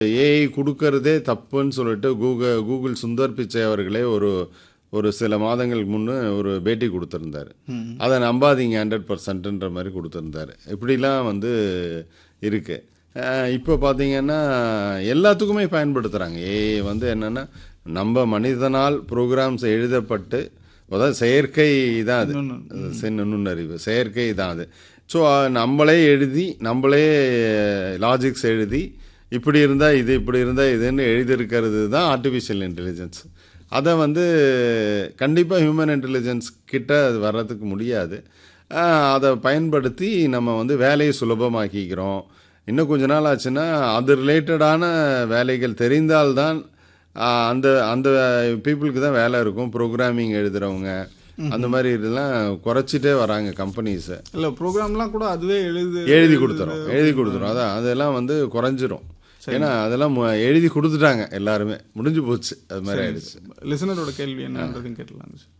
AI கொடுக்கறதே தப்புன்னு சொல்லிட்டு கூகுள் கூகுள் சுந்தர் பிச்சை அவர்களே ஒரு ஒரு சில மாதங்களுக்கு முன்னே ஒரு பேட்டி கொடுத்துருந்தாரு அதை நம்பாதீங்க ஹண்ட்ரட் பர்சன்ட்ன்ற மாதிரி கொடுத்துருந்தாரு இப்படிலாம் வந்து இருக்கு அஹ் இப்போ பார்த்தீங்கன்னா எல்லாத்துக்குமே பயன்படுத்துகிறாங்க ஏஐ வந்து என்னென்னா நம்ம மனிதனால் ப்ரோக்ராம்ஸ் எழுதப்பட்டு அதாவது செயற்கை தான் அது சின்ன நுண்ணறிவு செயற்கை தான் அது ஸோ நம்மளே எழுதி நம்மளே லாஜிக்ஸ் எழுதி இப்படி இருந்தால் இது இப்படி இருந்தால் இதுன்னு எழுதியிருக்கிறது தான் ஆர்டிஃபிஷியல் இன்டெலிஜென்ஸ் அதை வந்து கண்டிப்பாக ஹியூமன் இன்டெலிஜென்ஸ் கிட்ட அது வர்றதுக்கு முடியாது ஆஹ் அதை பயன்படுத்தி நம்ம வந்து வேலையை சுலபமாக்கிக்கிறோம் இன்னும் கொஞ்ச நாள் ஆச்சுன்னா அது ரிலேட்டடான வேலைகள் தெரிந்தால்தான் ஆஹ் அந்த அந்த பீப்புளுக்கு தான் வேலை இருக்கும் ப்ரோக்ராமிங் எழுதுறவங்க அந்த மாதிரி இதெல்லாம் குறைச்சிட்டே வராங்க கம்பெனிஸை இல்ல ப்ரோக்ராம்லாம் கூட அதுவே எழுது எழுதி கொடுத்துரும் எழுதி கொடுத்துரும் அதான் அதெல்லாம் வந்து குறைஞ்சிரும் ஏன்னா அதெல்லாம் மு- எழுதி கொடுத்துட்டாங்க எல்லாருமே முடிஞ்சு போச்சு அது மாதிரி ஆயிடுச்சு லிசனரோட கேள்வி என்னன்றதுன்னு கேட்டலாம் சார்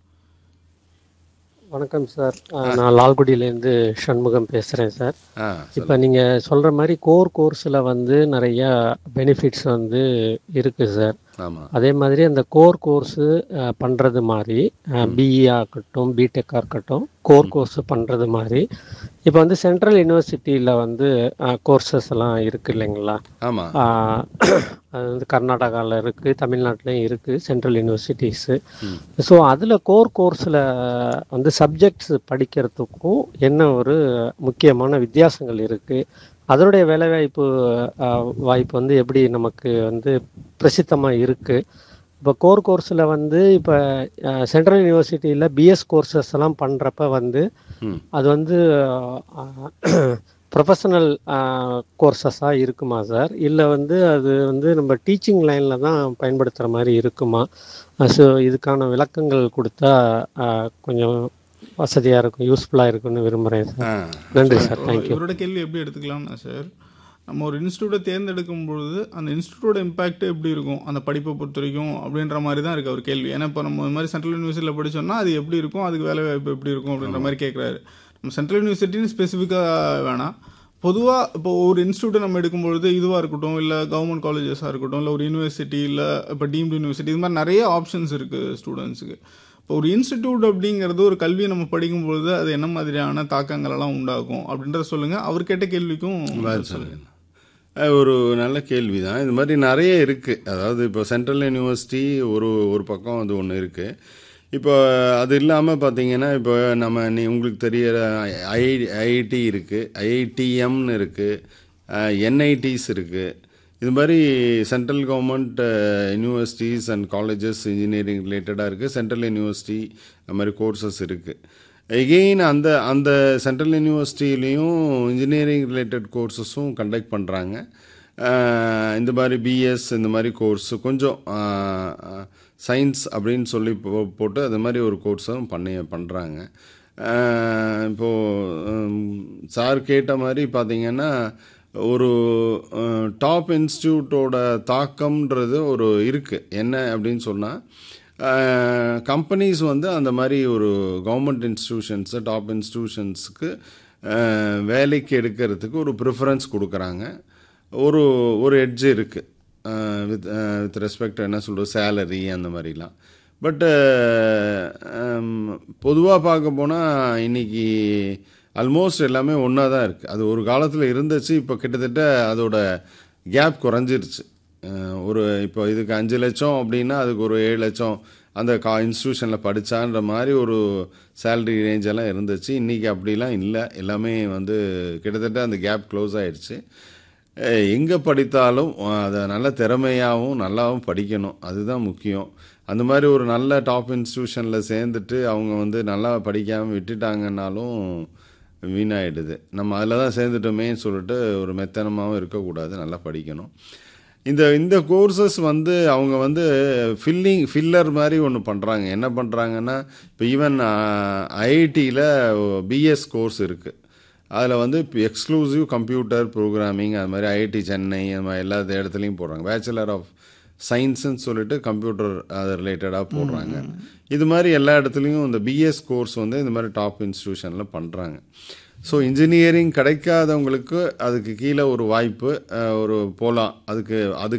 வணக்கம் சார் அஹ், நான் லால்குடியிலேருந்து சண்முகம் பேசுகிறேன் சார் ஆ இப்போ நீங்கள் சொல்கிற மாதிரி கோர் கோர்ஸில் வந்து நிறைய பெனிஃபிட்ஸ் வந்து இருக்குது சார் ஆமாம் அதே மாதிரி அந்த கோர் கோர்ஸு பண்ணுறது மாதிரி பிஇ ஆகட்டும் பிடெக்காக இருக்கட்டும் கோர் கோர்ஸ் பண்ணுறது மாதிரி இப்போ வந்து சென்ட்ரல் யூனிவர்சிட்டியில் வந்து கோர்சஸ் எல்லாம் இருக்குது இல்லைங்களா ஆமாம் ஆஹ் அது வந்து கர்நாடகாவில் இருக்குது தமிழ்நாட்டிலையும் இருக்குது சென்ட்ரல் யூனிவர்சிட்டிஸு ஸோ அதில் கோர் கோர்ஸில் வந்து சப்ஜெக்ட்ஸ் படிக்கிறதுக்கும் என்ன ஒரு முக்கியமான வித்தியாசங்கள் இருக்குது அதனுடைய வேலைவாய்ப்பு ஆஹ், வாய்ப்பு வந்து எப்படி நமக்கு வந்து பிரசித்தமாக இருக்குது இப்போ கோர் கோர்ஸில் வந்து இப்போ சென்ட்ரல் யூனிவர்சிட்டியில் பிஎஸ் கோர்சஸ் எல்லாம் பண்ணுறப்ப வந்து ம் அது வந்து ப்ரொஃபஷனல் கோர்சஸாக இருக்குமா சார் இல்லை வந்து அது வந்து நம்ம டீச்சிங் லைனில் தான் பயன்படுத்துகிற மாதிரி இருக்குமா ஸோ இதுக்கான விளக்கங்கள் கொடுத்தா ஆஹ், கொஞ்சம் வசதியாக இருக்கும் யூஸ்ஃபுல்லாக இருக்கும்னு விரும்புகிறேன் சார் ஆ நன்றி சார் தேங்க்யூ இவரோட கேள்வி எப்படி எடுத்துக்கலாம்னா சார் நம்ம ஒரு இன்ஸ்டியூட்டை தேர்ந்தெடுக்கும் பொழுது அந்த இன்ஸ்டியூட்டோட இம்பாக்ட் எப்படி இருக்கும் அந்த படிப்பை பொறுத்த வரைக்கும் அப்படின்ற மாதிரி தான் இருக்கு அவர் கேள்வி ஏன்னா இப்போ நம்ம இந்த மாதிரி சென்ட்ரல் யூனிவர்சிட்டியில் படிச்சோம்னா அது எப்படி இருக்கும் அதுக்கு வேலை வாய்ப்பு எப்படி இருக்கும் அப்படின்ற மாதிரி கேட்குறாரு நம்ம சென்ட்ரல் யூனிவர்சிட்டின்னு ஸ்பெசிஃபிக்காக வேணாம் பொதுவாக இப்போ ஒரு இன்ஸ்டியூட்டை நம்ம எடுக்கும்பொழுது இதுவாக இருக்கட்டும் இல்லை கவர்மெண்ட் காலேஜஸாக இருக்கட்டும் இல்லை ஒரு யூனிவர்சிட்டி இல்லை இப்போ டீம்டு யூனிவர்சிட்டி இது மாதிரி நிறைய ஆப்ஷன்ஸ் இருக்குது ஸ்டூடெண்ட்ஸுக்கு இப்போ ஒரு இன்ஸ்டிடியூட் அப்படிங்கிறது ஒரு கல்வியை நம்ம படிக்கும்பொழுது அது என்ன மாதிரியான தாக்கங்கள் எல்லாம் உண்டாகும் அப்படின்றத சொல்லுங்க அவர் கேட்ட கேள்விக்கும் பதில் சொல்லுங்க அஹ் ஒரு நல்ல கேள்வி தான் இது மாதிரி நிறைய இருக்குது அதாவது இப்போ சென்ட்ரல் யூனிவர்சிட்டி ஒரு ஒரு பக்கம் அது ஒன்று இருக்குது இப்போ அது இல்லாமல் பார்த்தீங்கன்னா இப்போ நம்ம நீ உங்களுக்கு தெரியற ஐ ஐஐடி இருக்குது ஐஐடிஎம்னு இருக்குது என்ஐடிஸ் இருக்குது இது மாதிரி central government universities and colleges engineering ரிலேட்டடாக இருக்குது சென்ட்ரல் யூனிவர்சிட்டி அது மாதிரி கோர்சஸ் இருக்குது எகெயின் அந்த அந்த சென்ட்ரல் யூனிவர்சிட்டிலையும் இன்ஜினியரிங் ரிலேட்டட் கோர்சஸும் கண்டக்ட் பண்ணுறாங்க இந்த மாதிரி பிஎஸ் இந்த மாதிரி கோர்ஸ் கொஞ்சம் சயின்ஸ் அப்படின்னு சொல்லி போ- போட்டு அது மாதிரி ஒரு கோர்ஸும் பண்ணி பண்ணுறாங்க இப்போது சார் கேட்ட மாதிரி பார்த்தீங்கன்னா ஒரு டாப் இன்ஸ்டியூட்டோட தாக்கம்ன்றது ஒரு இருக்குது என்ன அப்படின்னு சொன்னால் கம்பெனிஸ் வந்து அந்த மாதிரி ஒரு கவர்மெண்ட் இன்ஸ்டிடியூஷன்ஸு டாப் இன்ஸ்டிடியூஷன்ஸுக்கு வேலைக்கு எடுக்கிறதுக்கு ஒரு ப்ரிஃபரன்ஸ் கொடுக்குறாங்க ஒரு ஒரு எட்ஜ் இருக்குது வித் வித் ரெஸ்பெக்ட் என்ன சொல்கிறது சேலரி அந்த மாதிரிலாம் பட்டு பொதுவாக பார்க்க போனால் இன்னைக்கு ஆல்மோஸ்ட் எல்லாமே ஒன்றா தான் இருக்குது அது ஒரு காலத்தில் இருந்துச்சு இப்போ கிட்டத்தட்ட அதோட கேப் குறைஞ்சிருச்சு அஹ் ஒரு இப்போ இதுக்கு அஞ்சு லட்சம் அப்படின்னா அதுக்கு ஒரு ஏழு லட்சம் அந்த கா இன்ஸ்டியூஷனில் படித்தான்ற மாதிரி ஒரு சேலரி ரேஞ்ச் எல்லாம் இருந்துச்சு இன்றைக்கி அப்படிலாம் இல்லை எல்லாமே வந்து கிட்டத்தட்ட அந்த கேப் க்ளோஸ் ஆயிடுச்சு எங்கே படித்தாலும் அதை நல்ல திறமையாகவும் நல்லாவும் படிக்கணும் அதுதான் முக்கியம் அந்த மாதிரி ஒரு நல்ல டாப் இன்ஸ்டியூஷனில் சேர்ந்துட்டு அவங்க வந்து நல்லா படிக்காமல் விட்டுட்டாங்கன்னாலும் வீணாயிடுது நம்ம அதில் தான் சேர்ந்துட்டோமேன்னு சொல்லிட்டு ஒரு மெத்தனமாகவும் இருக்கக்கூடாது நல்லா படிக்கணும் இந்த இந்த கோர்சஸ் வந்து அவங்க வந்து ஃபில்லிங் ஃபில்லர் மாதிரி ஒன்று பண்ணுறாங்க என்ன பண்ணுறாங்கன்னா இப்போ ஈவன் ஐஐடியில் பிஎஸ் கோர்ஸ் இருக்குது அதில் வந்து இப்போ எக்ஸ்க்ளூசிவ் கம்ப்யூட்டர் ப்ரோக்ராமிங் அது மாதிரி ஐஐடி சென்னை அது மாதிரி எல்லா இடத்துலையும் போடுறாங்க பேச்சுலர் ஆஃப் சயின்ஸ்ன்னு சொல்லிட்டு கம்ப்யூட்டர் அது ரிலேட்டடாக போடுறாங்க இது மாதிரி எல்லா இடத்துலையும் இந்த பிஎஸ் கோர்ஸ் வந்து இந்த மாதிரி டாப் இன்ஸ்டியூஷனில் பண்ணுறாங்க ஸோ இன்ஜினியரிங் கிடைக்காதவங்களுக்கு அதுக்கு கீழே ஒரு வாய்ப்பு அஹ், ஒரு போகலாம் அதுக்கு அதுக்கு